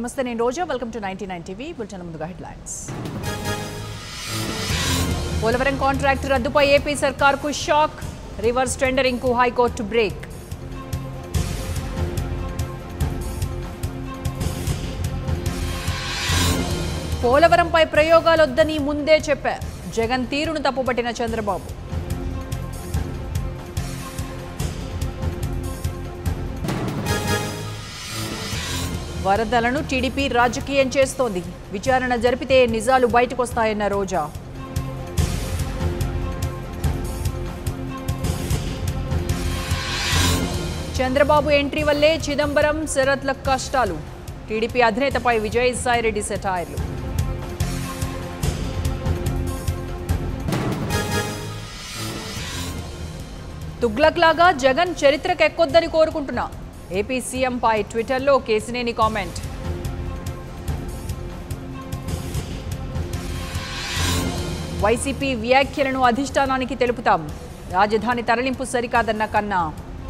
నమస్తే నేను Roja welcome to ninety nine TV bulletin ముందుగా హెడ్లైన్స్ పోలవరం కాంట్రాక్ట్ రద్దుపై ఏపీ సర్కార్కు షాక్ రివర్స్ టెండరింగ్కు హైకోర్టు బ్రేక్ పోలవరంపై ప్రయోగాలొద్దని ముందే చెప్పారు జగన్ తీరును తప్పుపట్టిన చంద్రబాబు వరదలను టీడీపీ రాజకీయం చేస్తోంది విచారణ జరిపితే నిజాలు బయటకొస్తాయన్న రోజా చంద్రబాబు ఎంట్రీ వల్లే చిదంబరం శరత్ల కష్టాలు టీడీపీ అధినేతపై విజయసాయిరెడ్డి సెటాయర్లు తుగ్లక్ లాగా జగన్ చరిత్రకెక్కొద్దని కోరుకుంటున్నా ఏపీ సీఎంపై ట్విట్టర్లో కేసినేని కామెంట్ వైసీపీ వ్యాఖ్యలను అధిష్టానానికి తెలుపుతాం రాజధాని తరలింపు సరికాదన్న కన్నా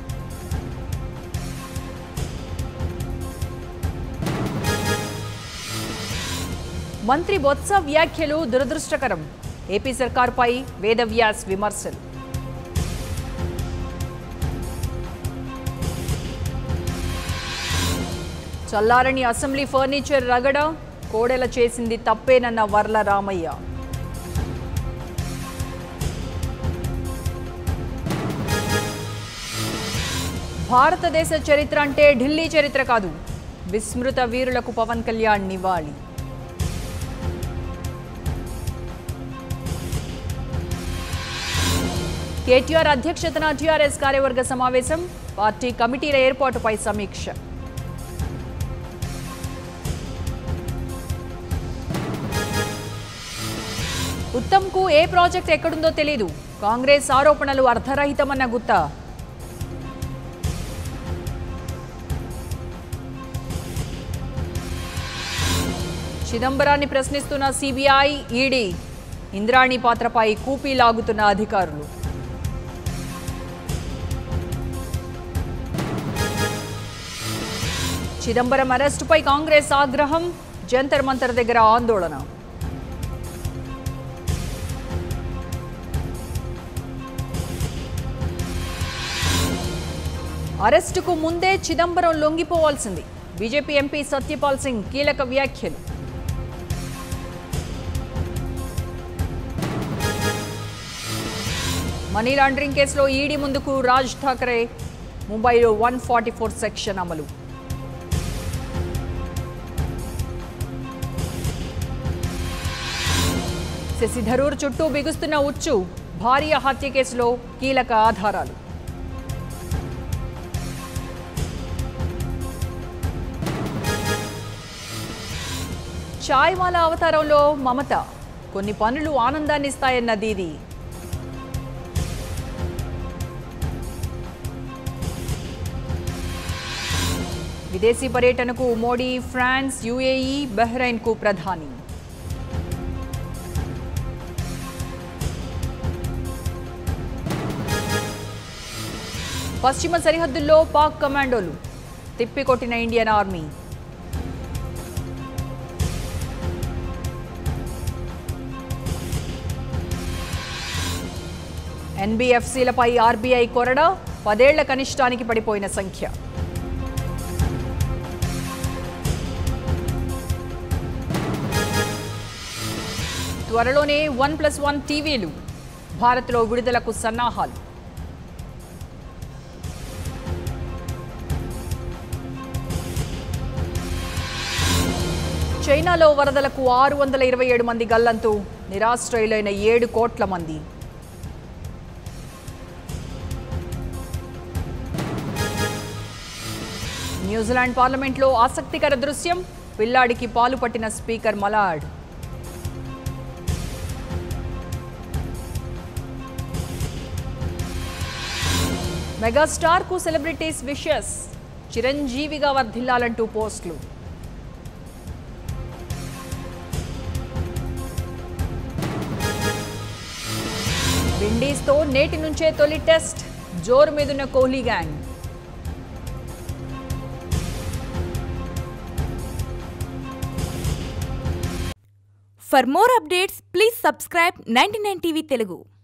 మంత్రి బొత్స వ్యాఖ్యలు దురదృష్టకరం ఏపీ సర్కార్పై వేదవ్యాస్ విమర్శలు చల్లారని అసెంబ్లీ ఫర్నిచర్ రగడ కోడెల చేసింది తప్పేనన్న వర్ల రామయ్య భారతదేశ చరిత్ర అంటే ఢిల్లీ చరిత్ర కాదు విస్మృత వీరులకు పవన్ కళ్యాణ్ నివాళి కేటీఆర్ అధ్యక్షతన టీఆర్ఎస్ కార్యవర్గ సమావేశం పార్టీ కమిటీల ఏర్పాటుపై సమీక్ష ఉత్తమ్కు ఏ ప్రాజెక్ట్ ఎక్కడుందో తెలియదు కాంగ్రెస్ ఆరోపణలు అర్ధరహితమన్న గుత్తా చిదంబరాన్ని ప్రశ్నిస్తున్న సిబిఐ ఈడీ ఇంద్రాణి పాత్రపై కూపీ లాగుతున్న అధికారులు చిదంబరం అరెస్టుపై కాంగ్రెస్ ఆగ్రహం జంతర్ మంతర్ దగ్గర ఆందోళన అరెస్టుకు ముందే చిదంబరం లొంగిపోవాల్సింది బీజేపీ ఎంపీ సత్యపాల్ సింగ్ కీలక వ్యాఖ్యలు మనీ లాండరింగ్ కేసులో ఈడీ ముందుకు రాజ్ ఠాకరే ముంబైలో వన్ ఫార్టీ ఫోర్ సెక్షన్ అమలు శశి థరూర్ చుట్టూ బిగుస్తున్న ఉచ్చు భార్య హత్య కేసులో కీలక ఆధారాలు చాయ్వాల అవతారంలో మమత కొన్ని పనులు ఆనందాన్ని ఇస్తాయన్న దీది విదేశీ పర్యటనకు మోడీ ఫ్రాన్స్ యుఏఈ బహ్రెయిన్కు ప్రధాని పశ్చిమ సరిహద్దుల్లో పాక్ కమాండోలు తిప్పికొట్టిన ఇండియన్ ఆర్మీ ఎన్బిఎఫ్సీలపై ఆర్బీఐ కొరడ పదేళ్ల కనిష్టానికి పడిపోయిన సంఖ్య త్వరలోనే వన్ ప్లస్ వన్ టీవీలు భారత్లో విడుదలకు సన్నాహాలు చైనాలో వరదలకు ఆరు వందల ఇరవై ఏడు మంది గల్లంతు నిరాశ్రయులైన ఏడు కోట్ల మంది న్యూజిలాండ్ పార్లమెంట్లో ఆసక్తికర దృశ్యం పిల్లాడికి పాలు పట్టిన స్పీకర్ మలాడ్ మెగాస్టార్కు సెలబ్రిటీస్ విషెస్ చిరంజీవిగా వర్ధిల్లాలంటూ పోస్టులు విండీస్తో నేటి నుంచే తొలి టెస్ట్ జోరు మీదున్న Kohli gang for more updates please subscribe ninety TV Telugu